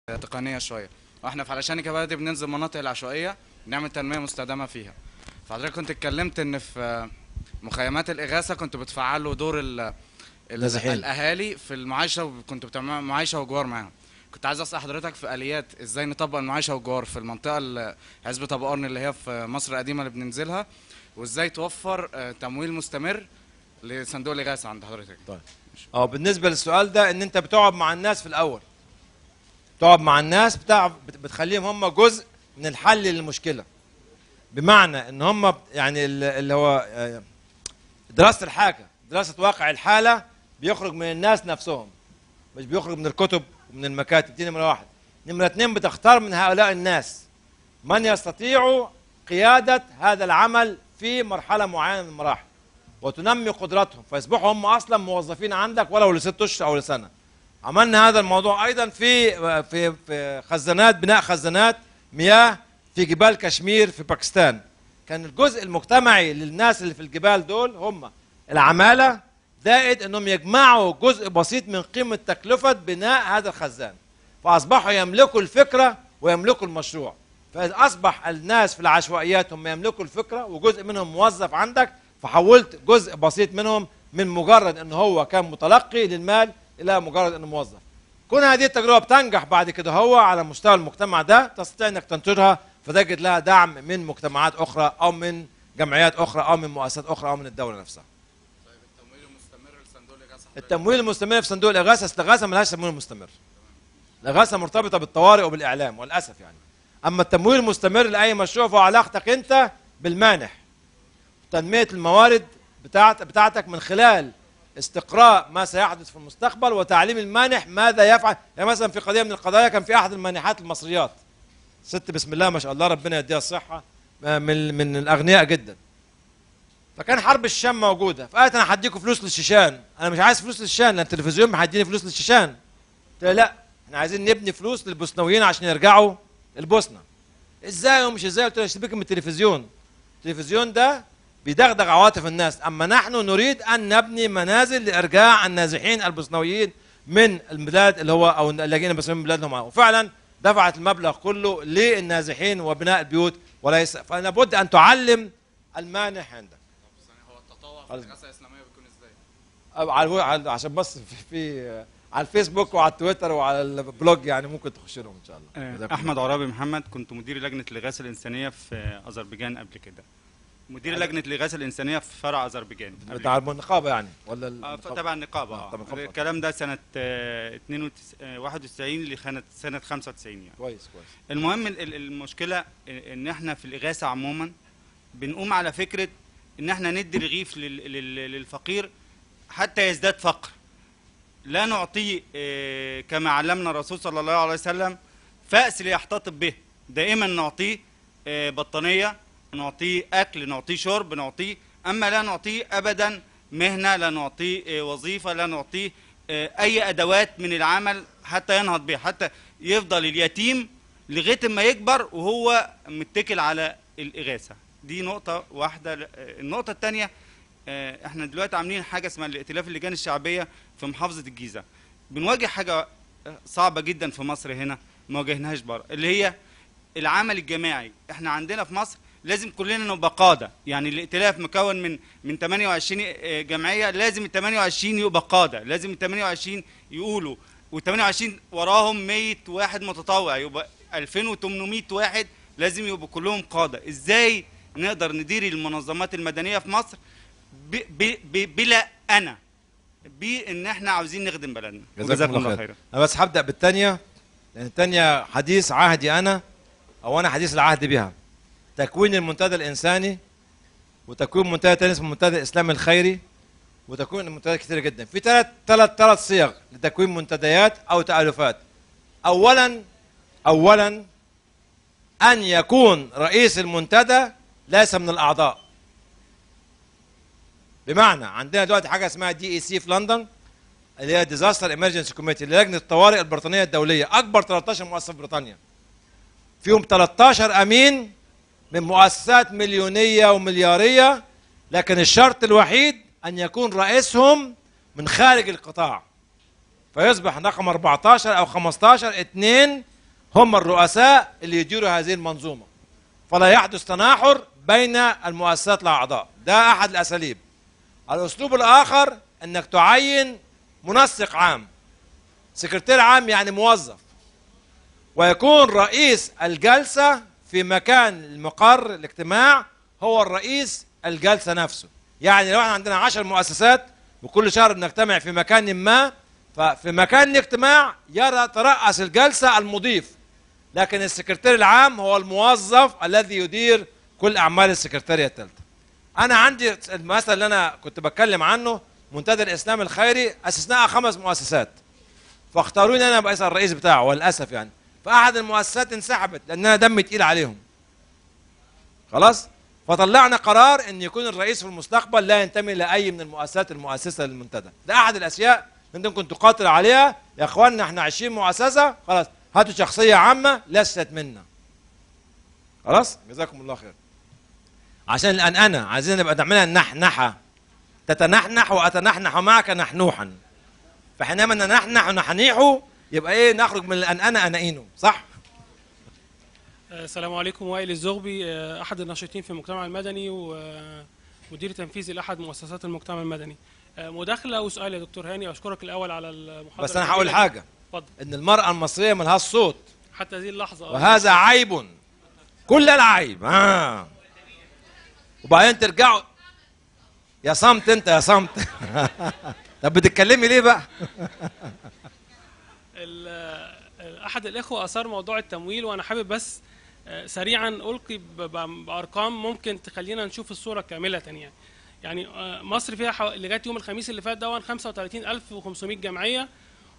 تقنيه شويه واحنا في علشان كبلدي بننزل مناطق العشوائيه نعمل تنميه مستدامه فيها فحضرتك كنت اتكلمت ان في مخيمات الاغاثه كنت بتفعلوا دور ال ال- النازحين. الاهالي في المعايشه وكنتوا بتعملوا معايشه وجوار معاهم كنت عايز اسال حضرتك في اليات ازاي نطبق المعايشه والجوار في المنطقه اللي عزبة ابو قرن اللي هي في مصر القديمه اللي بننزلها وازاي توفر آه، تمويل مستمر لصندوق الاغاثه عند حضرتك طيب اه بالنسبه للسؤال ده ان انت بتقعد مع الناس في الاول تقعد مع الناس بتاع بت- بتخليهم هم جزء من الحل للمشكله بمعنى ان هم يعني ال- اللي هو آه، دراسه الحاجه دراسه واقع الحاله بيخرج من الناس نفسهم مش بيخرج من الكتب ومن المكاتب دي نمره واحد نمره اثنين بتختار من هؤلاء الناس من يستطيع قياده هذا العمل في مرحله معينه من المراحل وتنمي قدراتهم فيصبحوا هم اصلا موظفين عندك ولو لست اشهر او لسنه عملنا هذا الموضوع ايضا في في في خزانات بناء خزانات مياه في جبال كشمير في باكستان كان الجزء المجتمعي للناس اللي في الجبال دول هم العماله زائد انهم يجمعوا جزء بسيط من قيمه تكلفه بناء هذا الخزان فاصبحوا يملكوا الفكره ويملكوا المشروع فاذا اصبح الناس في العشوائيات هم يملكوا الفكره وجزء منهم موظف عندك فحولت جزء بسيط منهم من مجرد ان هو كان متلقي للمال الى مجرد انه موظف كون هذه التجربه بتنجح بعد كده هو على مستوى المجتمع ده تستطيع انك تنشرها فتجد لها دعم من مجتمعات اخرى او من جمعيات اخرى او من مؤسسات اخرى او من الدوله نفسها التمويل المستمر لصندوق الاغاثه التمويل المستمر في صندوق الاغاثه أصل الاغاثه ملهاش تمويل مستمر الاغاثه مرتبطه بالطوارئ وبالاعلام وللاسف يعني اما التمويل المستمر لاي مشروع فهو علاقتك انت بالمانح تنميه الموارد بتاعت بتاعتك من خلال استقراء ما سيحدث في المستقبل وتعليم المانح ماذا يفعل يعني مثلا في قضيه من القضايا كان في احد المانحات المصريات ست بسم الله ما شاء الله ربنا يديها الصحه من من الاغنياء جدا فكان حرب الشام موجوده فقالت انا هديكم فلوس للشيشان انا مش عايز فلوس للشيشان لان التلفزيون هيديني فلوس للشيشان قلت لها لا احنا عايزين نبني فلوس للبوسنويين عشان يرجعوا البوسنه ازاي ومش ازاي قلت لها اشتبك من التلفزيون التلفزيون ده بيدغدغ عواطف الناس اما نحن نريد ان نبني منازل لارجاع النازحين البوسنويين من البلاد اللي هو او اللاجئين البوسنويين من بلادهم وفعلا دفعت المبلغ كله للنازحين وبناء البيوت وليس فلا بد ان تعلم المانح عندك هو التطوع في خلاص. الاغاثه الاسلاميه بيكون ازاي؟ أو على الو- على عشان بس في, في على الفيسبوك وعلى التويتر وعلى البلوج يعني ممكن تخش لهم ان شاء الله جزاكم احمد عرابي محمد كنت مدير لجنه الاغاثه الانسانيه في اذربيجان قبل كده مدير لجنه الاغاثه الانسانيه في فرع اذربيجان الله. قبل بتاع النقابه يعني ولا آه، النقابة؟ تبع النقابه آه، آه. طبعاً، اتفضل. الكلام ده سنه آه، 92 آه، 91 لسنه سنه 95 يعني كويس كويس المهم ال- ال- المشكله ان احنا في الاغاثه عموما بنقوم على فكره ان احنا ندي رغيف لل- لل- للفقير حتى يزداد فقر لا نعطيه آه، كما علمنا الرسول صلى الله عليه وسلم فأس ليحتطب به دائما نعطيه آه، بطانيه نعطيه اكل نعطيه شرب نعطيه اما لا نعطيه ابدا مهنه لا نعطيه آه، وظيفه لا نعطيه آه، اي ادوات من العمل حتى ينهض بها حتى يفضل اليتيم لغايه ما يكبر وهو متكل على الاغاثه دي نقطه واحده آه، النقطه الثانيه احنا دلوقتي عاملين حاجه اسمها الائتلاف اللجان الشعبيه في محافظه الجيزه بنواجه حاجه آه، صعبه جدا في مصر هنا ما واجهناهاش بره اللي هي العمل الجماعي احنا عندنا في مصر لازم كلنا نبقى قاده يعني الائتلاف مكون من من 28 آه، جمعيه لازم ال 28 يبقى قاده لازم ال 28 يقولوا وال 28 وراهم 100 واحد متطوع يبقى 2800 واحد لازم يبقوا كلهم قاده ازاي نقدر ندير المنظمات المدنيه في مصر ب ب ب بلا انا بان احنا عاوزين نخدم بلدنا جزاكم الله خير انا بس هبدا بالثانيه لان الثانيه حديث عهدي انا او انا حديث العهد بها تكوين المنتدى الانساني وتكوين منتدى تاني اسمه المنتدى الاسلامي الخيري وتكوين منتديات كثيره جدا في ثلاث ثلاث ثلاث صيغ لتكوين منتديات او تالفات اولا اولا ان يكون رئيس المنتدى ليس من الاعضاء بمعنى عندنا دلوقتي حاجه اسمها دي اي سي في لندن اللي هي ديزاستر ايمرجنسي كوميتي لجنه الطوارئ البريطانيه الدوليه اكبر 13 مؤسسه في بريطانيا فيهم 13 امين من مؤسسات مليونيه وملياريه لكن الشرط الوحيد ان يكون رئيسهم من خارج القطاع فيصبح رقم 14 او 15 اثنين هم الرؤساء اللي يديروا هذه المنظومه فلا يحدث تناحر بين المؤسسات الاعضاء ده احد الاساليب الاسلوب الاخر انك تعين منسق عام سكرتير عام يعني موظف ويكون رئيس الجلسه في مكان المقر الاجتماع هو الرئيس الجلسه نفسه يعني لو احنا عندنا عشر مؤسسات وكل شهر بنجتمع في مكان ما ففي مكان الاجتماع يرى ترأس الجلسه المضيف لكن السكرتير العام هو الموظف الذي يدير كل اعمال السكرتاريه الثالثه انا عندي المثل اللي انا كنت بتكلم عنه منتدى الاسلام الخيري اسسناها خمس مؤسسات فاختاروني انا ابقى الرئيس بتاعه وللاسف يعني فاحد المؤسسات انسحبت لان انا دمي تقيل عليهم خلاص فطلعنا قرار ان يكون الرئيس في المستقبل لا ينتمي لاي من المؤسسات المؤسسه للمنتدى ده احد الاشياء انت ممكن تقاتل عليها يا اخواننا احنا 20 مؤسسه خلاص هاتوا شخصيه عامه لست منا خلاص جزاكم الله خير عشان الانانه عايزين نبقى نعملها نحنحه تتنحنح واتنحنح معك نحنوحا فحينما ننحنح ونحنيحه يبقى ايه نخرج من الانانه اناينه صح آه، السلام عليكم وائل الزغبي آه، احد الناشطين في المجتمع المدني ومدير تنفيذي لاحد مؤسسات المجتمع المدني آه، مداخله وسؤال يا دكتور هاني اشكرك الاول على المحاضره بس انا هقول الجميلة. حاجه اتفضل ان المراه المصريه ملهاش صوت حتى هذه اللحظه آه. وهذا عيب كل العيب آه. وبعدين ترجعوا يا صمت انت يا صمت طب بتتكلمي ليه بقى ال- آه، احد الاخوه اثار موضوع التمويل وانا حابب بس آه، سريعا القي ب- ب- بارقام ممكن تخلينا نشوف الصوره كامله يعني يعني آه، مصر فيها حو... لغايه يوم الخميس اللي فات دون 35500 جمعيه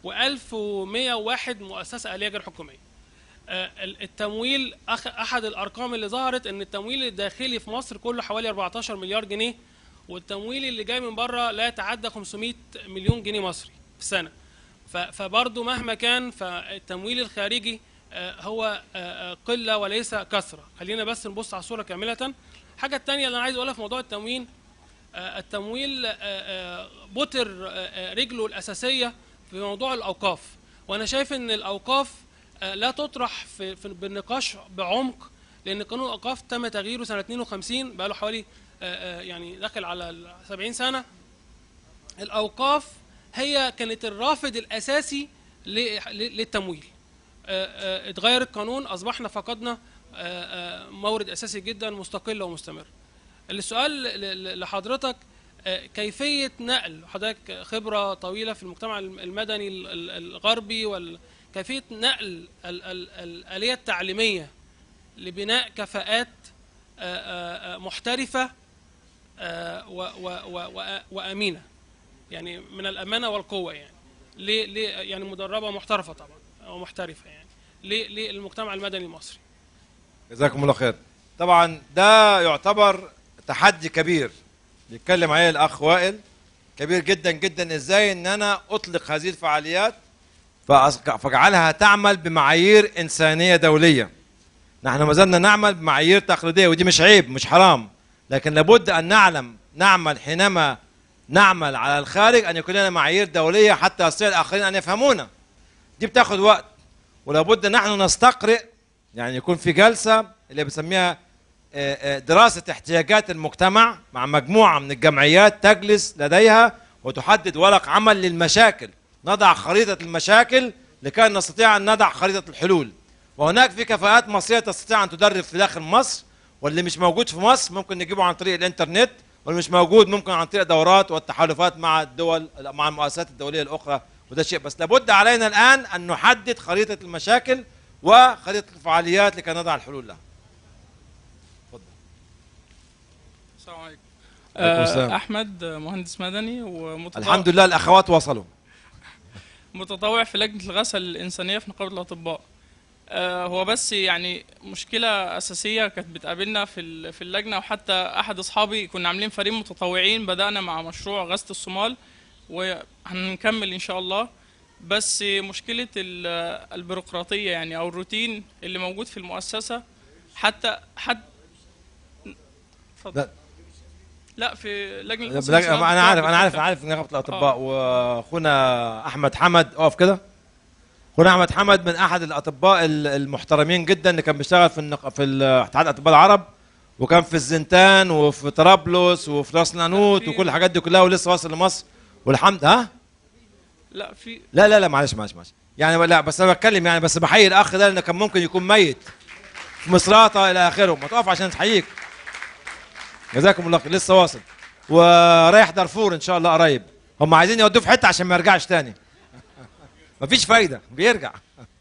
و1101 مؤسسه اليه غير حكوميه آه، ال- التمويل أخ... احد الارقام اللي ظهرت ان التمويل الداخلي في مصر كله حوالي 14 مليار جنيه والتمويل اللي جاي من بره لا يتعدى 500 مليون جنيه مصري في السنه ف- فبرضه مهما كان فالتمويل الخارجي آه، هو آه، آه، قله وليس كثره خلينا بس نبص على الصوره كامله الحاجه الثانيه اللي انا عايز اقولها في موضوع التموين آه، التمويل آه، آه، بتر آه، آه، رجله الاساسيه في موضوع الاوقاف وانا شايف ان الاوقاف آه، لا تطرح في في- بالنقاش بعمق لان قانون الاوقاف تم تغييره سنه 52 بقى له حوالي آه، آه، يعني داخل على ال 70 سنه الاوقاف هي كانت الرافد الاساسي ل- ل- للتمويل آه، آه، اتغير القانون اصبحنا فقدنا آه، آه، مورد اساسي جدا مستقل ومستمر السؤال ل- ل- لحضرتك آه، كيفيه نقل حضرتك خبره طويله في المجتمع الم- المدني ال- ال- الغربي وال- كيفيه نقل ال- ال- الاليه التعليميه لبناء كفاءات آه، آه، آه، محترفه آه، و- و- و- و- وامينه يعني من الامانه والقوه يعني ليه ليه يعني مدربه محترفه طبعا او محترفه يعني ليه ليه المجتمع المدني المصري جزاكم الله خير طبعا ده يعتبر تحدي كبير بيتكلم عليه الاخ وائل كبير جدا جدا ازاي ان انا اطلق هذه الفعاليات فأص- فاجعلها تعمل بمعايير انسانيه دوليه نحن ما زلنا نعمل بمعايير تقليديه ودي مش عيب مش حرام لكن لابد ان نعلم نعمل حينما نعمل على الخارج ان يكون لنا معايير دوليه حتى يستطيع الاخرين ان يفهمونا دي بتاخد وقت ولابد نحن نستقرئ يعني يكون في جلسه اللي بنسميها آه، آه، دراسه احتياجات المجتمع مع مجموعه من الجمعيات تجلس لديها وتحدد ورق عمل للمشاكل نضع خريطه المشاكل لكي نستطيع ان نضع خريطه الحلول وهناك في كفاءات مصريه تستطيع ان تدرب في داخل مصر واللي مش موجود في مصر ممكن نجيبه عن طريق الانترنت واللي مش موجود ممكن عن طريق دورات والتحالفات مع الدول مع المؤسسات الدوليه الاخرى وده شيء بس لابد علينا الان ان نحدد خريطه المشاكل وخريطه الفعاليات لكي نضع الحلول لها السلام عليكم عليكم السلام. آه، احمد آه، مهندس مدني ومتطوع الحمد لله الاخوات وصلوا متطوع في لجنه الغسل الانسانيه في نقابه الاطباء آه، هو بس يعني مشكله اساسيه كانت بتقابلنا في ال- في اللجنه وحتى احد اصحابي كنا عاملين فريق متطوعين بدانا مع مشروع غسل الصومال وهنكمل ان شاء الله بس مشكله ال- البيروقراطيه يعني او الروتين اللي موجود في المؤسسه حتى حد اتفضل لا. لا في لجنه لا، الغسل بلا- الإنسانية انا عارف بتاع- انا عارف انا عارف نقابه الاطباء واخونا احمد حمد اقف كده اخونا احمد حمد من احد الاطباء ال- المحترمين جدا اللي كان بيشتغل في النق... في ال- اتحاد الاطباء العرب وكان في الزنتان وفي طرابلس وفي راس نانوت في- وكل الحاجات دي كلها ولسه واصل لمصر والحمد ها لا في لا لا لا معلش معلش معلش يعني لا بس انا بتكلم يعني بس بحيي الاخ ده لانه كان ممكن يكون ميت في مصراته الى اخره ما تقف عشان تحييك جزاكم الله خير لسه واصل ورايح دارفور ان شاء الله قريب هم عايزين يودوه في حته عشان ما يرجعش تاني مفيش فايده بيرجع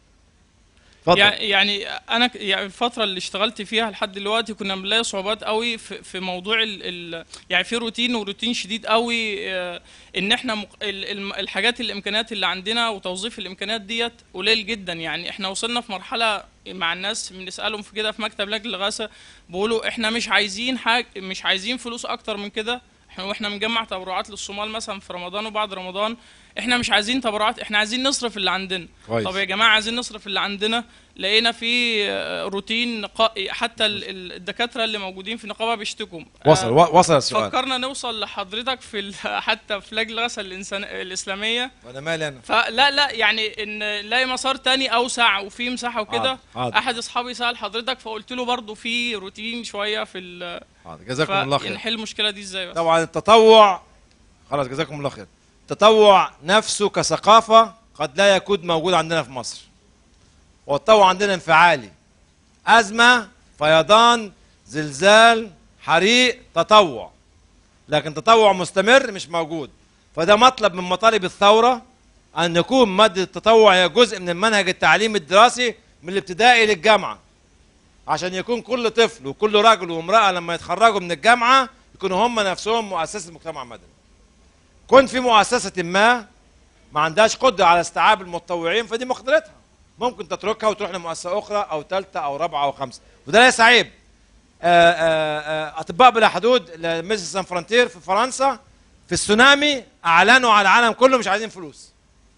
اتفضل يعني يعني انا ك- يعني الفتره اللي اشتغلت فيها لحد دلوقتي كنا بنلاقي صعوبات قوي في, في موضوع ال ال يعني في روتين وروتين شديد قوي آه، ان احنا مق ال ال الحاجات الامكانيات اللي عندنا وتوظيف الامكانيات ديت قليل جدا يعني احنا وصلنا في مرحله مع الناس بنسالهم في كده في مكتب لجنه الغاثه بيقولوا احنا مش عايزين حاجه مش عايزين فلوس اكتر من كده احنا واحنا بنجمع تبرعات للصومال مثلا في رمضان وبعد رمضان احنا مش عايزين تبرعات احنا عايزين نصرف اللي عندنا كويس. طب يا جماعه عايزين نصرف اللي عندنا لقينا في آه، روتين نقا... حتى ال- ال- الدكاتره اللي موجودين في النقابه بيشتكوا وصل آه، و- وصل السؤال فكرنا نوصل لحضرتك في ال... حتى في لجنه الغسل الإنسان... الاسلاميه وانا مالي انا فلا لا يعني ان نلاقي مسار تاني اوسع وفي مساحه وكده حاضر، حاضر. احد اصحابي سال حضرتك فقلت له برضه في روتين شويه في ال... حاضر جزاكم الله خير نحل المشكله دي ازاي بس طبعا التطوع خلاص جزاكم الله خير التطوع نفسه كثقافة قد لا يكون موجود عندنا في مصر والتطوع عندنا انفعالي أزمة فيضان زلزال حريق تطوع لكن تطوع مستمر مش موجود فده مطلب من مطالب الثورة أن يكون مادة التطوع هي جزء من المنهج التعليمي الدراسي من الابتدائي للجامعة عشان يكون كل طفل وكل راجل وامرأة لما يتخرجوا من الجامعة يكونوا هم نفسهم مؤسسة مجتمع مدني كن في مؤسسة ما ما عندهاش قدرة على استيعاب المتطوعين فدي مقدرتها ممكن تتركها وتروح لمؤسسة أخرى أو ثالثة أو رابعة أو خمسة وده ليس عيب آه، آه، آه، أطباء بلا حدود لميسي سان فرونتير في فرنسا في السونامي أعلنوا على العالم كله مش عايزين فلوس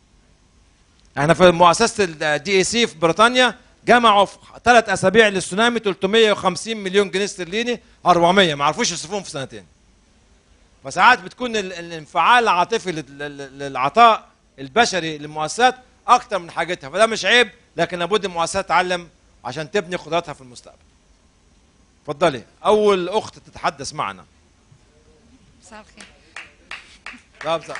احنا في مؤسسة الدي اي سي في بريطانيا جمعوا في ثلاث أسابيع للسونامي 350 مليون جنيه استرليني 400 ما عرفوش يصرفوهم في سنتين فساعات بتكون ال- الانفعال العاطفي لل- لل- للعطاء البشري للمؤسسات اكتر من حاجتها فده مش عيب لكن لابد المؤسسات تتعلم عشان تبني قدراتها في المستقبل اتفضلي اول اخت تتحدث معنا مساء الخير لا بصح.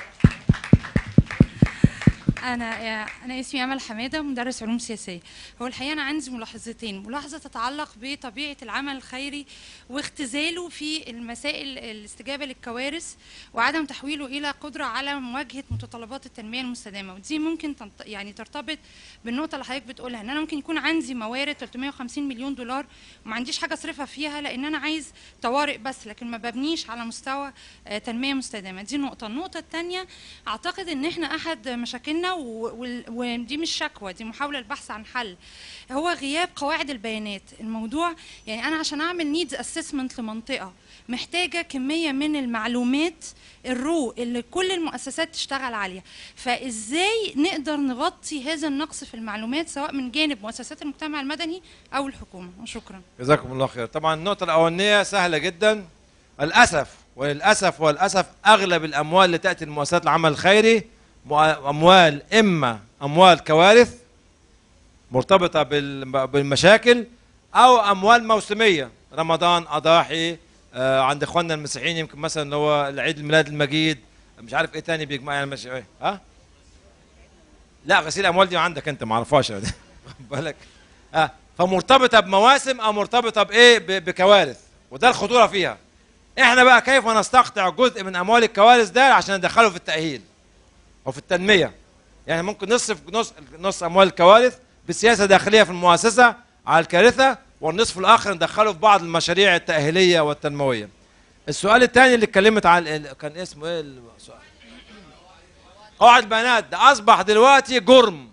انا انا اسمي امل حماده مدرس علوم سياسيه هو الحقيقه انا عندي ملاحظتين ملاحظه تتعلق بطبيعه العمل الخيري واختزاله في المسائل الاستجابه للكوارث وعدم تحويله الى قدره على مواجهه متطلبات التنميه المستدامه ودي ممكن تنط... يعني ترتبط بالنقطه اللي حضرتك بتقولها ان انا ممكن يكون عندي موارد 350 مليون دولار وما عنديش حاجه اصرفها فيها لان انا عايز طوارئ بس لكن ما ببنيش على مستوى آه، تنميه مستدامه دي نقطه النقطه الثانيه اعتقد ان احنا احد مشاكلنا و- وال- ودي مش شكوى دي محاوله للبحث عن حل هو غياب قواعد البيانات الموضوع يعني انا عشان اعمل نيدز اسسمنت لمنطقه محتاجه كميه من المعلومات الرو اللي كل المؤسسات تشتغل عليها فازاي نقدر نغطي هذا النقص في المعلومات سواء من جانب مؤسسات المجتمع المدني او الحكومه وشكرا جزاكم الله خير طبعا النقطة الأولانية سهلة جدا الأسف وللأسف وللأسف أغلب الأموال اللي تأتي لمؤسسات العمل الخيري مؤ- أموال إما أموال كوارث مرتبطة بال- بالمشاكل أو أموال موسمية رمضان أضاحي آه عند إخواننا المسيحيين يمكن مثلا اللي هو العيد الميلاد المجيد مش عارف إيه تاني بيجمع يعني مش إيه ها لا غسيل الأموال دي عندك أنت ما أعرفهاش أنا. خد بالك اه فمرتبطه بمواسم او مرتبطه بايه ب- بكوارث وده الخطوره فيها احنا بقى كيف نستقطع جزء من اموال الكوارث ده عشان ندخله في التاهيل او في التنميه يعني ممكن نصرف نص نص اموال الكوارث بسياسه داخليه في المؤسسه على الكارثه والنصف الاخر ندخله في بعض المشاريع التاهيليه والتنمويه السؤال الثاني اللي اتكلمت عن ال- كان اسمه ايه السؤال قواعد البيانات ده اصبح دلوقتي جرم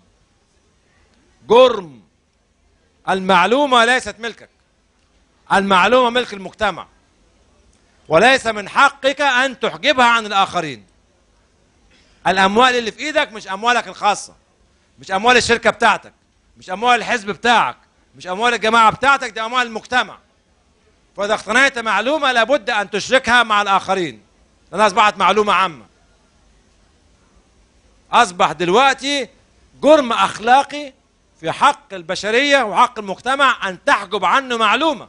جرم المعلومة ليست ملكك المعلومة ملك المجتمع وليس من حقك أن تحجبها عن الآخرين الأموال اللي في إيدك مش أموالك الخاصة مش أموال الشركة بتاعتك مش أموال الحزب بتاعك مش أموال الجماعة بتاعتك دي أموال المجتمع فإذا اقتنيت معلومة لابد أن تشركها مع الآخرين لأنها أصبحت معلومة عامة أصبح دلوقتي جرم اخلاقي في حق البشريه وحق المجتمع ان تحجب عنه معلومه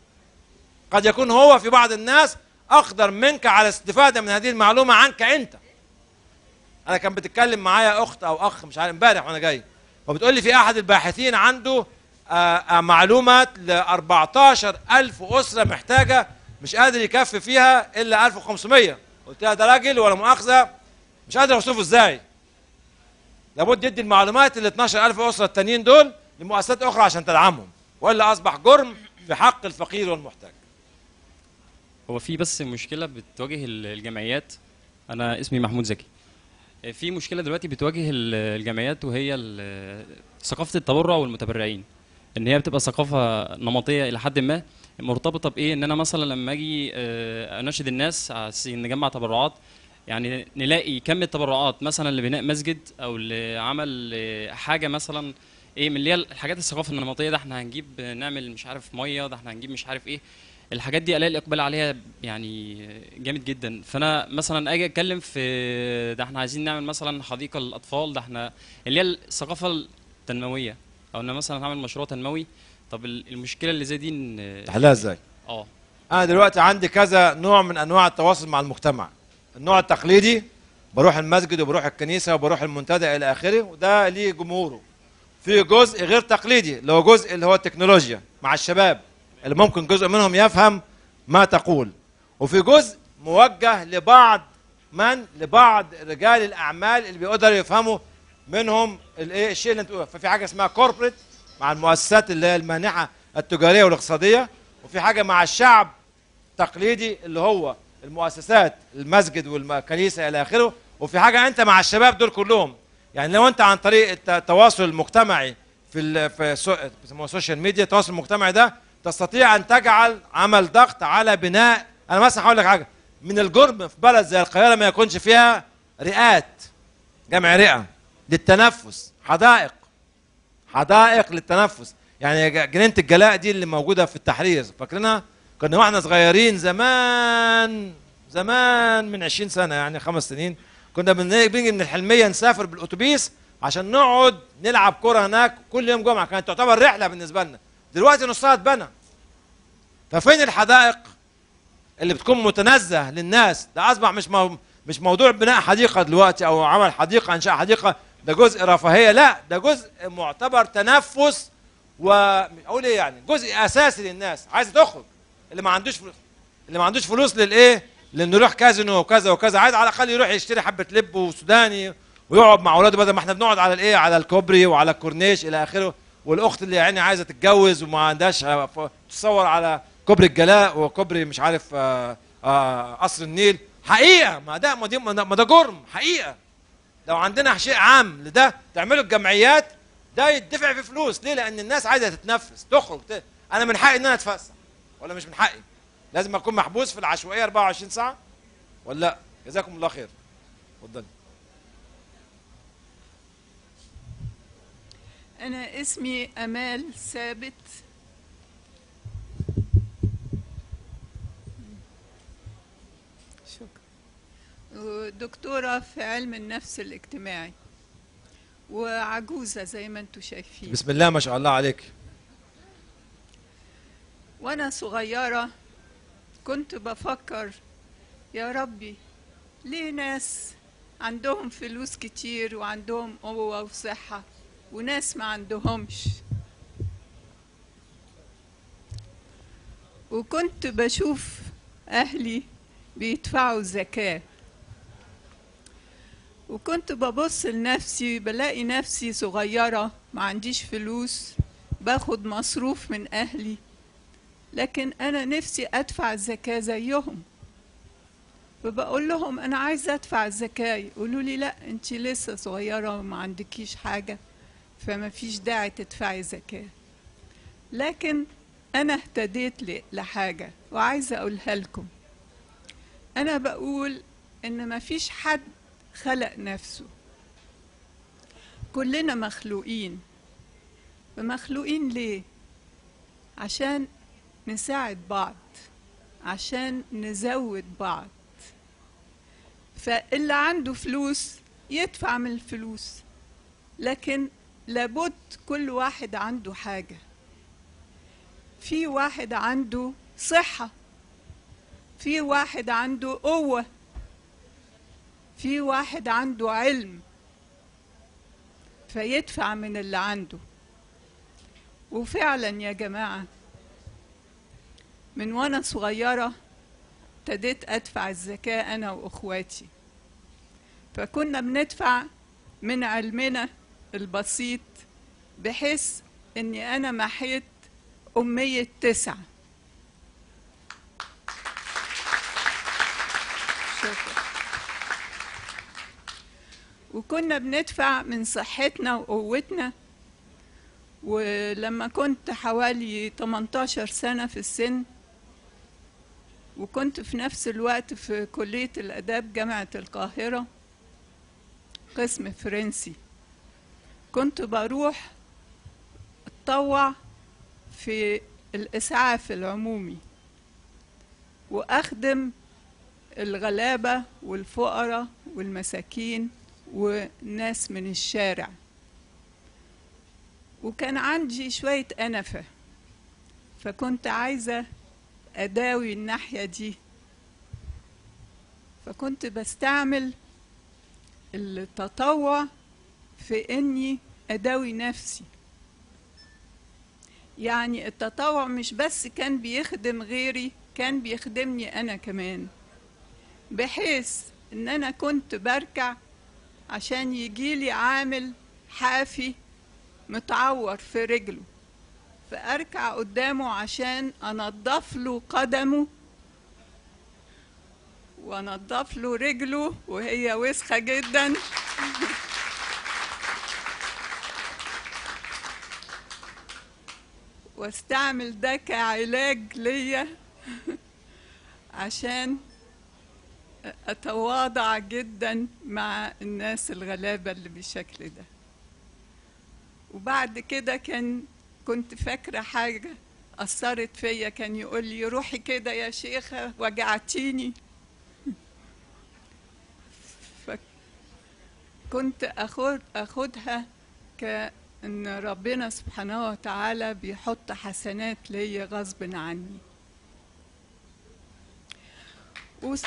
قد يكون هو في بعض الناس اقدر منك على الاستفاده من هذه المعلومه عنك انت انا كان بتتكلم معايا اخت او اخ مش عارف امبارح وانا جاي وبتقول لي في احد الباحثين عنده آه، آه، معلومات ل 14000 اسره محتاجه مش قادر يكفي فيها الا 1500 قلت لها ده راجل ولا مؤاخذه مش قادر اوصفه ازاي لابد يدي المعلومات ال 12000 اسره التانيين دول لمؤسسات اخرى عشان تدعمهم والا اصبح جرم في حق الفقير والمحتاج هو في بس مشكله بتواجه ال- الجمعيات انا اسمي محمود زكي في مشكله دلوقتي بتواجه ال- الجمعيات وهي ال- ثقافه التبرع والمتبرعين ان هي بتبقى ثقافه نمطيه الى حد ما مرتبطه بايه ان انا مثلا لما اجي آه، اناشد الناس على أساس إن نجمع تبرعات يعني نلاقي كم التبرعات مثلا لبناء مسجد او لعمل آه، حاجه مثلا ايه من اللي هي الحاجات الثقافه النمطيه ده احنا هنجيب نعمل مش عارف ميه ده احنا هنجيب مش عارف ايه الحاجات دي الاقي الاقبال عليها يعني جامد جدا فانا مثلا اجي اتكلم في ده احنا عايزين نعمل مثلا حديقه للاطفال ده احنا اللي هي الثقافه التنمويه او ان مثلا هعمل مشروع تنموي طب ال- المشكله اللي زي دي ان تحلها ازاي اه انا دلوقتي عندي كذا نوع من انواع التواصل مع المجتمع النوع التقليدي بروح المسجد وبروح الكنيسه وبروح المنتدى الى اخره وده ليه جمهوره في جزء غير تقليدي اللي هو جزء اللي هو التكنولوجيا مع الشباب اللي ممكن جزء منهم يفهم ما تقول وفي جزء موجه لبعض من لبعض رجال الاعمال اللي بيقدروا يفهموا منهم الايه الشيء اللي انت بتقوله ففي حاجه اسمها كوربريت مع المؤسسات اللي هي المانحه التجاريه والاقتصاديه وفي حاجه مع الشعب تقليدي اللي هو المؤسسات المسجد والكنيسه الى اخره وفي حاجه انت مع الشباب دول كلهم يعني لو انت عن طريق الت- التواصل المجتمعي في ال في سو- بيسموها السوشيال ميديا التواصل المجتمعي ده تستطيع ان تجعل عمل ضغط على بناء انا مثلا هقول لك حاجه من الجرم في بلد زي القاهره ما يكونش فيها رئات جمع رئه للتنفس حدائق حدائق للتنفس يعني ج- جنينه الجلاء دي اللي موجوده في التحرير فاكرينها كنا واحنا صغيرين زمان زمان من 20 سنه يعني خمس سنين كنا بن- بنيجي من الحلميه نسافر بالاتوبيس عشان نقعد نلعب كره هناك كل يوم جمعه كانت تعتبر رحله بالنسبه لنا دلوقتي نصها اتبنى ففين الحدائق اللي بتكون متنزه للناس ده اصبح مش مو مش موضوع بناء حديقه دلوقتي او عمل حديقه انشاء حديقه ده جزء رفاهيه لا ده جزء معتبر تنفس و اقول ايه يعني جزء اساسي للناس عايز تخرج اللي ما عندوش فلوس اللي ما عندوش فلوس للايه لانه يروح كازينو وكذا وكذا عايز على الاقل يروح يشتري حبه لب وسوداني ويقعد مع اولاده بدل ما احنا بنقعد على الايه على الكوبري وعلى الكورنيش الى اخره والاخت اللي يعني عايزه تتجوز وما عندهاش آه، ف- تصور على كوبري الجلاء وكوبري مش عارف آه، آه، قصر النيل حقيقه ما ده ما دي- ما ده ما ده جرم حقيقه لو عندنا شيء عام لده تعمله الجمعيات ده يدفع فيه فلوس ليه لان الناس عايزه تتنفس تخرج ت... انا من حقي ان انا اتفسح ولا مش من حقي لازم اكون محبوس في العشوائيه 24 ساعه ولا لا جزاكم الله خير اتفضل أنا اسمي أمال ثابت شكرا ودكتورة في علم النفس الاجتماعي وعجوزة زي ما انتم شايفين بسم الله ما شاء الله عليك وأنا صغيرة كنت بفكر يا ربي ليه ناس عندهم فلوس كتير وعندهم قوة وصحة وناس ما عندهمش وكنت بشوف أهلي بيدفعوا زكاة وكنت ببص لنفسي بلاقي نفسي صغيرة ما عنديش فلوس باخد مصروف من أهلي لكن أنا نفسي أدفع الزكاة زيهم فبقول لهم أنا عايزة أدفع الزكاة يقولوا لي لا أنت لسه صغيرة وما عندكيش حاجة فما فيش داعي تدفعي زكاة لكن أنا اهتديت ل- لحاجة وعايزة أقولها لكم أنا بقول إن ما فيش حد خلق نفسه كلنا مخلوقين ومخلوقين ليه عشان نساعد بعض عشان نزود بعض فاللي عنده فلوس يدفع من الفلوس لكن لابد كل واحد عنده حاجة في واحد عنده صحة في واحد عنده قوة في واحد عنده علم فيدفع من اللي عنده وفعلا يا جماعة من وانا صغيرة ابتديت ادفع الزكاة انا واخواتي فكنا بندفع من علمنا البسيط بحيث اني انا محيت امية تسعة شكرا وكنا بندفع من صحتنا وقوتنا ولما كنت حوالي 18 سنة في السن وكنت في نفس الوقت في كلية الآداب جامعة القاهرة قسم فرنسي كنت بروح اتطوع في الإسعاف العمومي وأخدم الغلابة والفقراء والمساكين وناس من الشارع وكان عندي شوية أنفة فكنت عايزة أداوي الناحية دي فكنت بستعمل التطوع في إني أداوي نفسي يعني التطوع مش بس كان بيخدم غيري كان بيخدمني أنا كمان بحيث إن أنا كنت بركع عشان يجيلي عامل حافي متعور في رجله فأركع قدامه عشان أنضف له قدمه وأنضف له رجله وهي وسخة جدا واستعمل ده كعلاج ليا عشان أتواضع جدا مع الناس الغلابة اللي بالشكل ده وبعد كده كان كنت فاكرة حاجة أثرت فيا كان يقول لي روحي كده يا شيخة وجعتيني فكنت أخد أخدها كأن ربنا سبحانه وتعالى بيحط حسنات ليا غصب عني وس...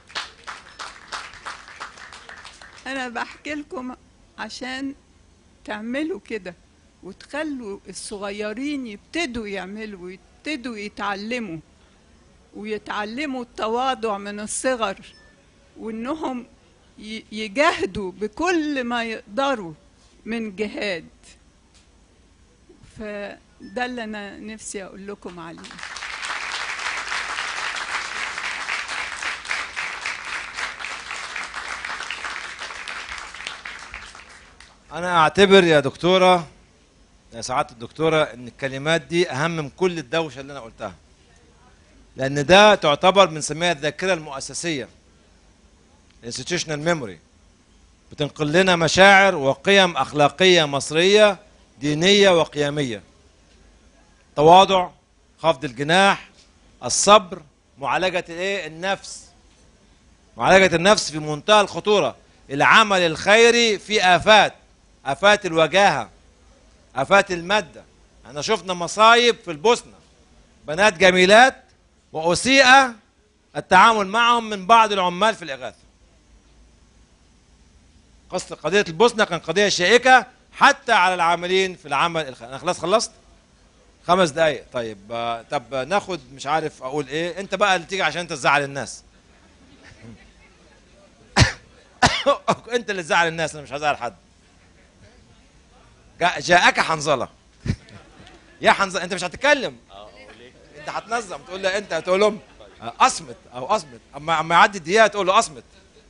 أنا بحكي لكم عشان تعملوا كده وتخلوا الصغيرين يبتدوا يعملوا ويبتدوا يتعلموا ويتعلموا التواضع من الصغر وانهم ي- يجاهدوا بكل ما يقدروا من جهاد فده اللي انا نفسي اقول لكم عليه انا اعتبر يا دكتوره يا سعاده الدكتوره ان الكلمات دي اهم من كل الدوشه اللي انا قلتها لان ده تعتبر بنسميها الذاكره المؤسسيه institutional memory بتنقل لنا مشاعر وقيم اخلاقيه مصريه دينيه وقيميه تواضع خفض الجناح الصبر معالجه الايه النفس معالجه النفس في منتهى الخطوره العمل الخيري في آفات آفات الوجاهة آفات المادة احنا شفنا مصايب في البوسنة بنات جميلات وأسيء التعامل معهم من بعض العمال في الإغاثة قصة قضية البوسنة كان قضية شائكة حتى على العاملين في العمل الخيري أنا خلاص خلصت خمس دقايق طيب آه، طب ناخد مش عارف أقول إيه أنت بقى اللي تيجي عشان أنت تزعل الناس انت اللي تزعل الناس انا مش هزعل حد جاء جاءك حنظله يا حنظله انت مش هتتكلم انت هتنظم تقول له انت تقول لهم اصمت او اصمت اما اما يعدي الدقيقه تقول له اصمت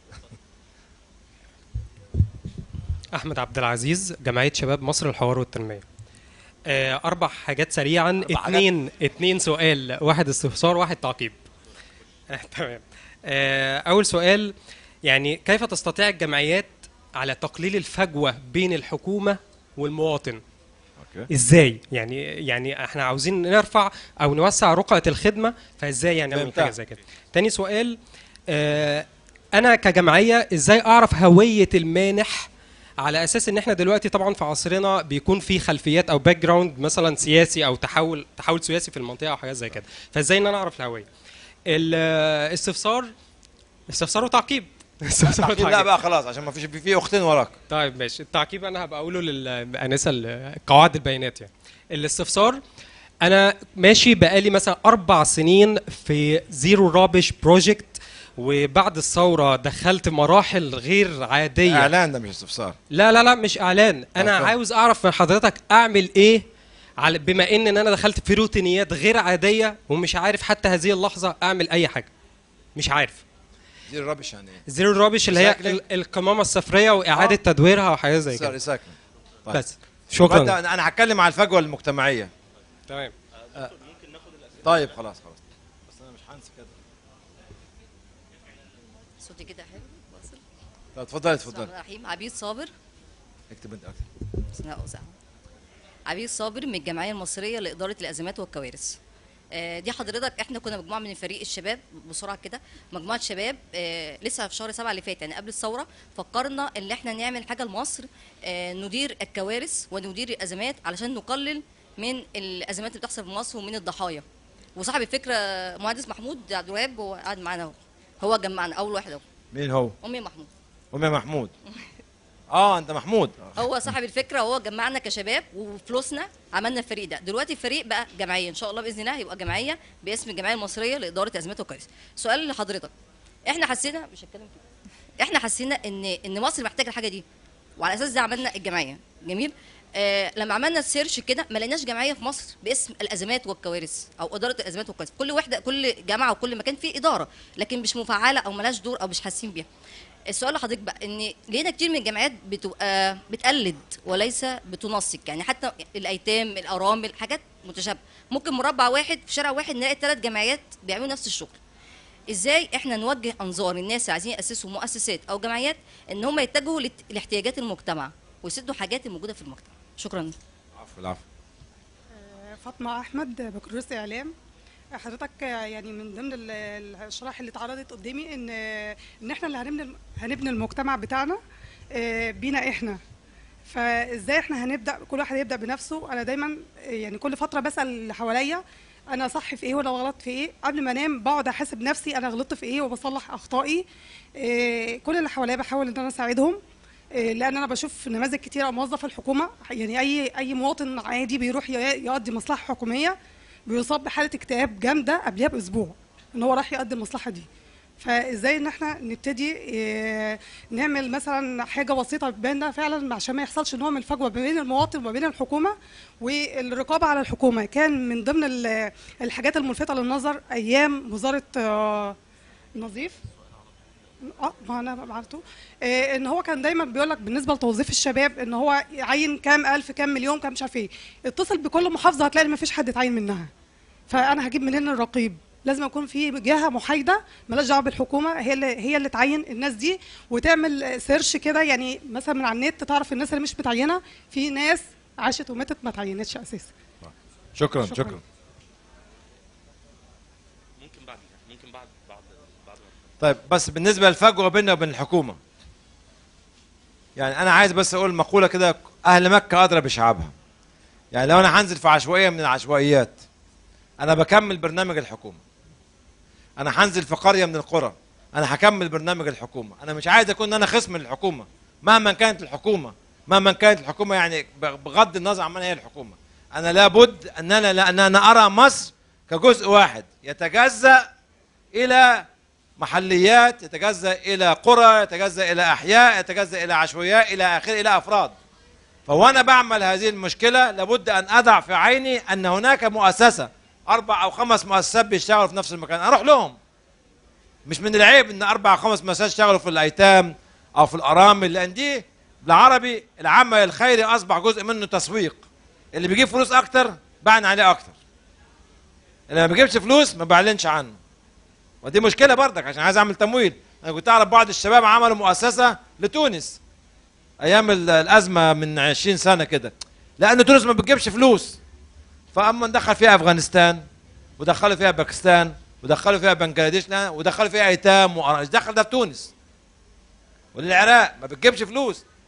احمد عبد العزيز جمعيه شباب مصر الحوار والتنميه آه، اربع حاجات سريعا أربع اتنين اتنين سؤال واحد استفسار واحد تعقيب آه، تمام آه، اول سؤال يعني كيف تستطيع الجمعيات على تقليل الفجوه بين الحكومه والمواطن اوكي ازاي يعني يعني احنا عاوزين نرفع او نوسع رقعه الخدمه فازاي يعني نعمل فهمتها. حاجه زي كده تاني سؤال آه انا كجمعيه ازاي اعرف هويه المانح على اساس ان احنا دلوقتي طبعا في عصرنا بيكون في خلفيات او باك جراوند مثلا سياسي او تحول تحول سياسي في المنطقه او حاجات زي كده فازاي ان انا اعرف الهويه الاستفسار استفسار وتعقيب استفسار تعقيب لا بقى خلاص عشان ما فيش في في اختين وراك طيب ماشي التعقيب انا هبقى اقوله للانسه قواعد البيانات يعني الاستفسار انا ماشي بقالي مثلا اربع سنين في زيرو رابش بروجكت وبعد الثوره دخلت مراحل غير عاديه اعلان ده مش استفسار لا لا لا مش اعلان انا طب. عاوز اعرف من حضرتك اعمل ايه على بما ان انا دخلت في روتينيات غير عاديه ومش عارف حتى هذه اللحظه اعمل اي حاجه مش عارف زيرو رابش يعني ايه؟ زيرو رابش اللي هي Recycling؟ ال- القمامه الصفريه واعاده آه. تدويرها وحاجات زي كده ريسايكل طيب. بس شكرا وأنت- انا هتكلم على الفجوه المجتمعيه تمام طيب خلاص خلاص بس انا مش هنسى كده صوتي كده حلو واصل طب اتفضلي بسم الله اتفضلي الرحمن الرحيم عبيد صابر اكتب انت اكتب بسم الله وسهلا عبيد صابر من الجمعيه المصريه لاداره الازمات والكوارث آه، دي حضرتك احنا كنا مجموعه من فريق الشباب بسرعه كده مجموعه شباب آه، لسه في شهر سبعة اللي فات يعني قبل الثوره فكرنا ان احنا نعمل حاجه لمصر آه، ندير الكوارث وندير الازمات علشان نقلل من الازمات اللي بتحصل في مصر ومن الضحايا وصاحب الفكره مهندس محمود عبد الوهاب هو قاعد معانا اهو هو جمعنا اول واحد اهو مين هو؟ امي محمود ام محمود اه انت محمود هو صاحب الفكره وهو جمعنا كشباب وفلوسنا عملنا الفريق ده دلوقتي الفريق بقى جمعيه ان شاء الله باذن الله هيبقى جمعيه باسم الجمعيه المصريه لاداره ازمات الكوارث سؤال لحضرتك احنا حسينا مش هتكلم كده احنا حسينا ان ان مصر محتاجه الحاجه دي وعلى اساس ده عملنا الجمعيه جميل آه لما عملنا السيرش كده ما لقيناش جمعيه في مصر باسم الازمات والكوارث او اداره الازمات والكوارث كل وحده كل جامعه وكل مكان فيه اداره لكن مش مفعله او ملهاش دور او مش حاسين بيها السؤال لحضرتك بقى ان لقينا كتير من الجامعات بتبقى بتقلد وليس بتنسق يعني حتى الايتام الارامل حاجات متشابهه ممكن مربع واحد في شارع واحد نلاقي ثلاث جمعيات بيعملوا نفس الشغل ازاي احنا نوجه انظار الناس اللي عايزين ياسسوا مؤسسات او جمعيات ان هم يتجهوا لت- لاحتياجات المجتمع ويسدوا حاجات الموجوده في المجتمع شكرا العفو العفو فاطمة أحمد بكالوريوس إعلام حضرتك يعني من ضمن ال- الشرائح اللي اتعرضت قدامي ان ان احنا اللي هنبني هنبني المجتمع بتاعنا آه، بينا احنا فازاي احنا هنبدا كل واحد يبدا بنفسه انا دايما آه، يعني كل فتره بسال اللي حواليا انا صح في ايه ولا غلط في ايه قبل ما انام بقعد احاسب نفسي انا غلطت في ايه وبصلح اخطائي آه، كل اللي حواليا بحاول ان انا اساعدهم آه، لان انا بشوف نماذج كتيره موظف الحكومه يعني اي اي مواطن عادي بيروح ي- يقضي مصلحه حكوميه بيصاب بحاله اكتئاب جامده قبلها باسبوع ان هو راح يقضي المصلحه دي فازاي ان احنا نبتدي آه، نعمل مثلا حاجه بسيطه بيننا فعلا عشان ما يحصلش نوع من الفجوه ما بين المواطن وما بين الحكومه والرقابه على الحكومه كان من ضمن ال- الحاجات الملفته للنظر ايام وزاره آه، نظيف اه ما انا عرفته آه ان هو كان دايما بيقول لك بالنسبه لتوظيف الشباب ان هو يعين كام الف كام مليون كام مش عارف ايه اتصل بكل محافظه هتلاقي ما فيش حد اتعين منها فانا هجيب منين الرقيب لازم يكون في جهه محايده مالهاش دعوه بالحكومه هي اللي هي اللي تعين الناس دي وتعمل سيرش كده يعني مثلا من على النت تعرف الناس اللي مش متعينه في ناس عاشت وماتت ما تعينتش اساسا شكرا شكراً. شكرا ممكن بعد ممكن بعد بعد بعد طيب بس بالنسبه للفجوه بيننا وبين الحكومه يعني انا عايز بس اقول مقوله كده اهل مكه ادرى بشعابها يعني لو انا هنزل في عشوائيه من العشوائيات انا بكمل برنامج الحكومه انا هنزل في قريه من القرى انا هكمل برنامج الحكومه انا مش عايز اكون انا خصم للحكومه مهما كانت الحكومه مهما كانت الحكومه يعني بغض النظر عن من هي الحكومه انا لابد ان انا لان انا ارى مصر كجزء واحد يتجزأ الى محليات يتجزأ الى قرى يتجزأ الى احياء يتجزأ الى عشوائيات الى اخره الى افراد فوانا بعمل هذه المشكله لابد ان اضع في عيني ان هناك مؤسسه اربع او خمس مؤسسات بيشتغلوا في نفس المكان اروح لهم مش من العيب ان اربع او خمس مؤسسات يشتغلوا في الايتام او في الارامل لان دي بالعربي العمل الخيري اصبح جزء منه تسويق اللي بيجيب فلوس اكتر بعن عليه اكتر اللي ما بيجيبش فلوس ما بعلنش عنه ودي مشكله برضك عشان عايز اعمل تمويل انا كنت اعرف بعض الشباب عملوا مؤسسه لتونس ايام ال- الازمه من 20 سنه كده لان تونس ما بتجيبش فلوس فاما ندخل فيها افغانستان ودخلوا فيها باكستان ودخلوا فيها بنجلاديش لا، ودخلوا فيها ايتام وأراضي دخل ده في تونس والعراق ما بتجيبش فلوس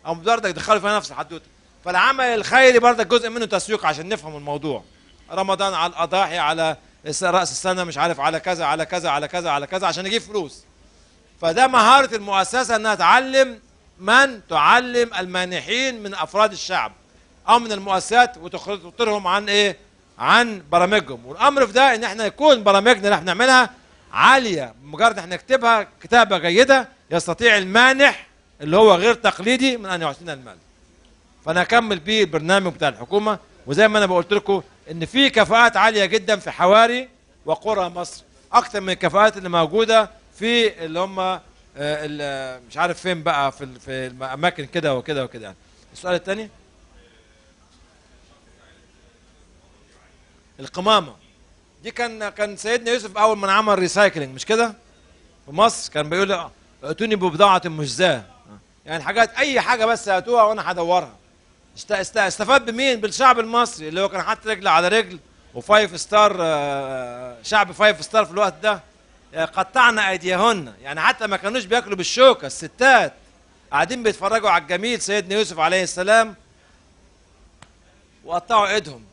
او برضك يدخلوا فيها نفس الحدوته فالعمل الخيري برضك جزء منه تسويق عشان نفهم الموضوع رمضان على الاضاحي على الس- راس السنه مش عارف على كذا على كذا على كذا على كذا عشان يجيب فلوس فده مهاره المؤسسه انها تعلم من تعلم المانحين من افراد الشعب او من المؤسسات وتخطرهم عن ايه عن برامجهم والامر في ده ان احنا يكون برامجنا اللي احنا نعملها عاليه مجرد احنا نكتبها كتابه جيده يستطيع المانح اللي هو غير تقليدي من ان يعطينا المال فانا اكمل بيه البرنامج بتاع الحكومه وزي ما انا بقولت لكم ان في كفاءات عاليه جدا في حواري وقرى مصر اكتر من الكفاءات اللي موجوده في اللي هم آه، ال- مش عارف فين بقى في ال- في الاماكن كده وكده وكده يعني السؤال الثاني القمامه دي كان كان سيدنا يوسف اول من عمل ريسايكلينج مش كده في مصر كان بيقول ائتوني ببضاعه مجزاه يعني حاجات اي حاجه بس هاتوها وانا هدورها است- است- استفاد بمين بالشعب المصري اللي هو كان حاطط رجل على رجل وفايف ستار آه، شعب فايف ستار في الوقت ده آه، قطعنا ايديهن يعني حتى ما كانوش بياكلوا بالشوكه الستات قاعدين بيتفرجوا على الجميل سيدنا يوسف عليه السلام وقطعوا ايدهم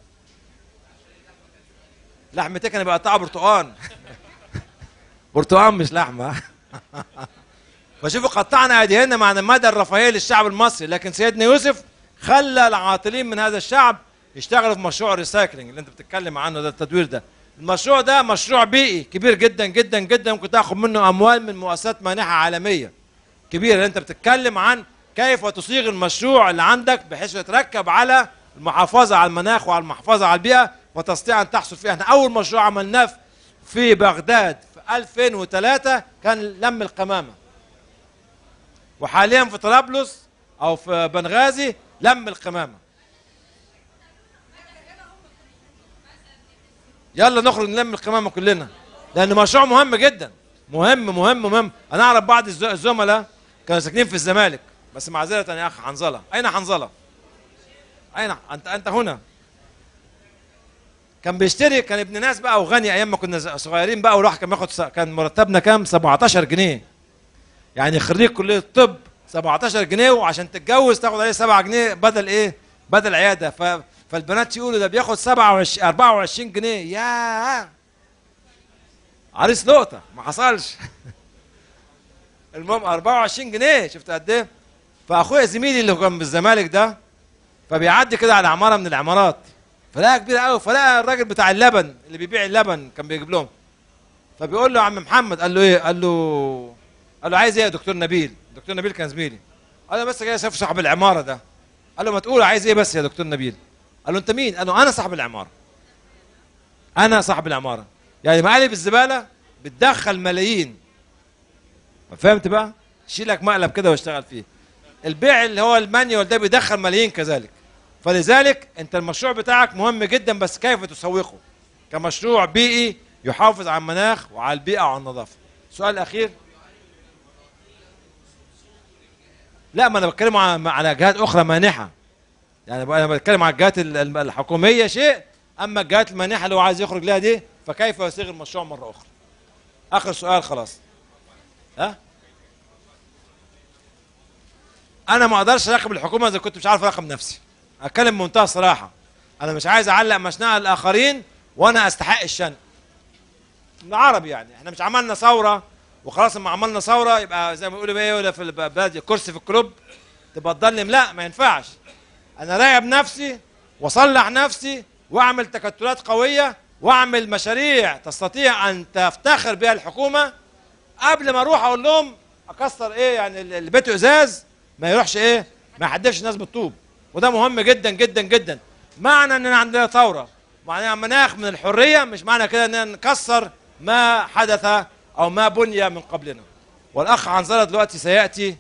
لحمتك كانوا بيقطعوا برتقان برتقان مش لحمه فشوفوا قطعنا ايديهن مع مدى الرفاهيه للشعب المصري لكن سيدنا يوسف خلى العاطلين من هذا الشعب يشتغلوا في مشروع الريسايكلينج اللي انت بتتكلم عنه ده التدوير ده المشروع ده مشروع بيئي كبير جدا جدا جدا ممكن تاخد منه اموال من مؤسسات مانحه عالميه كبيره اللي انت بتتكلم عن كيف تصيغ المشروع اللي عندك بحيث يتركب على المحافظه على المناخ وعلى المحافظه على البيئه وتستطيع ان تحصل فيها احنا اول مشروع عملناه في- في بغداد في 2003 كان لم القمامه وحاليا في طرابلس او في بنغازي لم القمامه يلا نخرج نلم القمامه كلنا لان مشروع مهم جدا مهم مهم مهم انا اعرف بعض الز- الزملاء كانوا ساكنين في الزمالك بس معذره يا اخ حنظله اين حنظله اين انت انت هنا كان بيشتري كان ابن ناس بقى وغني ايام ما كنا ز- صغيرين بقى والواحد كان بياخد س- كان مرتبنا كام 17 جنيه يعني خريج كليه الطب 17 جنيه وعشان تتجوز تاخد عليه 7 جنيه بدل ايه بدل عياده ف... فالبنات يقولوا ده بياخد 27 24 جنيه يا عريس لقطه ما حصلش المهم 24 جنيه شفت قد ايه فاخويا زميلي اللي كان بالزمالك ده فبيعدي كده على عماره من العمارات فلقى كبيره قوي فلقى الراجل بتاع اللبن اللي بيبيع اللبن كان بيجيب لهم فبيقول له يا عم محمد قال له ايه قال له قال له عايز ايه يا دكتور نبيل دكتور نبيل كان زميلي قال له بس جاي اشوف صاحب العماره ده قال له ما تقول عايز ايه بس يا دكتور نبيل قال له انت مين قال له انا صاحب العماره انا صاحب العماره يعني مقالب الزباله بتدخل ملايين فهمت بقى شيلك مقلب كده واشتغل فيه البيع اللي هو المانيوال ده بيدخل ملايين كذلك فلذلك انت المشروع بتاعك مهم جدا بس كيف تسوقه كمشروع بيئي يحافظ على المناخ وعلى البيئه وعلى النظافه السؤال الاخير لا ما انا بتكلم على على جهات اخرى مانحه يعني بقى انا بتكلم على الجهات ال- ال- الحكوميه شيء اما الجهات المانحه اللي هو عايز يخرج لها دي فكيف يصيغ المشروع مره اخرى اخر سؤال خلاص ها انا ما اقدرش اراقب الحكومه اذا كنت مش عارف اراقب نفسي اتكلم بمنتهى الصراحه انا مش عايز اعلق مشنقه الاخرين وانا استحق الشن بالعربي يعني احنا مش عملنا ثوره وخلاص لما عملنا ثوره يبقى زي ما بيقولوا ايه ولا في البلد كرسي في الكلوب تبقى تضلم لا ما ينفعش انا راقب نفسي واصلح نفسي واعمل تكتلات قويه واعمل مشاريع تستطيع ان تفتخر بها الحكومه قبل ما اروح اقول لهم اكسر ايه يعني اللي اللي بيته ازاز ما يروحش ايه ما يحدفش الناس بالطوب وده مهم جدا جدا جدا معنى اننا عندنا ثوره معناها مناخ من الحريه مش معنى كده اننا نكسر ما حدث او ما بني من قبلنا والاخ عنزله دلوقتي سياتي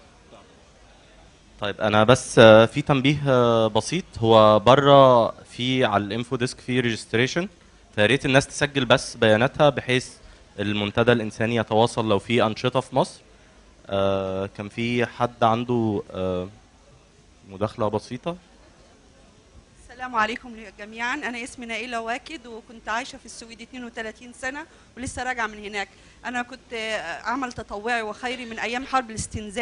طيب انا بس آه، في تنبيه آه، بسيط هو بره في على الانفو ديسك في ريجستريشن فيا ريت الناس تسجل بس بياناتها بحيث المنتدى الانساني يتواصل لو في انشطه في مصر آه، كان في حد عنده آه، مداخله بسيطه السلام عليكم جميعا انا اسمي نائله واكد وكنت عايشه في السويد 32 سنه ولسه راجعه من هناك انا كنت آه، عمل تطوعي وخيري من ايام حرب الاستنزاف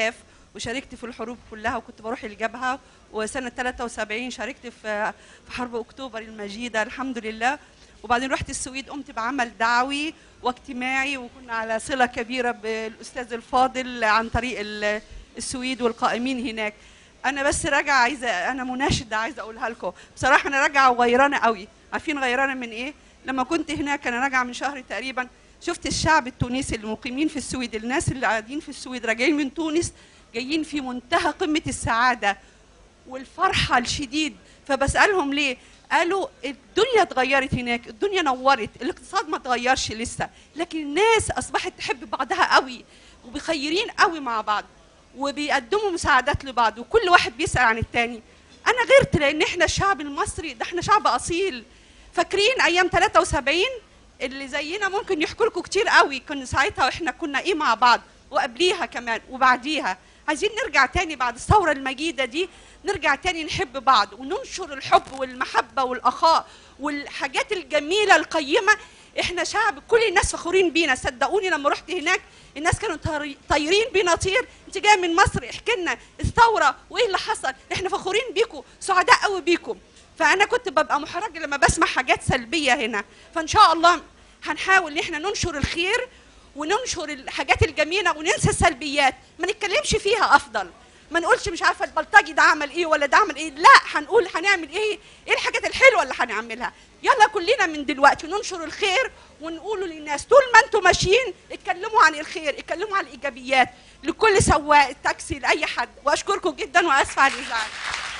وشاركت في الحروب كلها وكنت بروح الجبهه وسنه 73 شاركت في في حرب اكتوبر المجيده الحمد لله وبعدين رحت السويد قمت بعمل دعوي واجتماعي وكنا على صله كبيره بالاستاذ الفاضل عن طريق ال- السويد والقائمين هناك انا بس راجعه عايزه انا مناشده عايزه اقولها لكم بصراحه انا راجعه وغيرانه قوي عارفين غيرانه من ايه لما كنت هناك انا راجعه من شهر تقريبا شفت الشعب التونسي المقيمين في السويد الناس اللي قاعدين في السويد راجعين من تونس جايين في منتهى قمه السعاده والفرحه الشديد فبسالهم ليه قالوا الدنيا اتغيرت هناك الدنيا نورت الاقتصاد ما اتغيرش لسه لكن الناس اصبحت تحب بعضها قوي وبخيرين قوي مع بعض وبيقدموا مساعدات لبعض وكل واحد بيسال عن التاني انا غيرت لان احنا الشعب المصري ده احنا شعب اصيل فاكرين ايام 73 اللي زينا ممكن يحكوا لكم كتير قوي كنا ساعتها واحنا كنا ايه مع بعض وقبليها كمان وبعديها عايزين نرجع تاني بعد الثوره المجيده دي نرجع تاني نحب بعض وننشر الحب والمحبه والاخاء والحاجات الجميله القيمه احنا شعب كل الناس فخورين بينا صدقوني لما رحت هناك الناس كانوا طاري- طايرين بينا طير انت جايه من مصر احكي لنا الثوره وايه اللي حصل احنا فخورين بيكم سعداء قوي بيكم فانا كنت ببقى محرجه لما بسمع حاجات سلبيه هنا فان شاء الله هنحاول ان احنا ننشر الخير وننشر الحاجات الجميله وننسى السلبيات ما نتكلمش فيها افضل ما نقولش مش عارفه البلطجي ده عمل ايه ولا ده عمل ايه لا هنقول هنعمل ايه ايه الحاجات الحلوه اللي هنعملها يلا كلنا من دلوقتي ننشر الخير ونقوله للناس طول ما انتم ماشيين اتكلموا عن الخير اتكلموا عن الايجابيات لكل سواق تاكسي لاي حد واشكركم جدا واسفه على الازعاج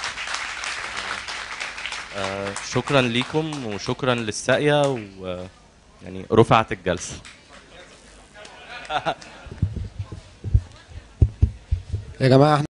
آه، شكرا ليكم وشكرا للساقية و يعني رفعت الجلسة يا جماعه احنا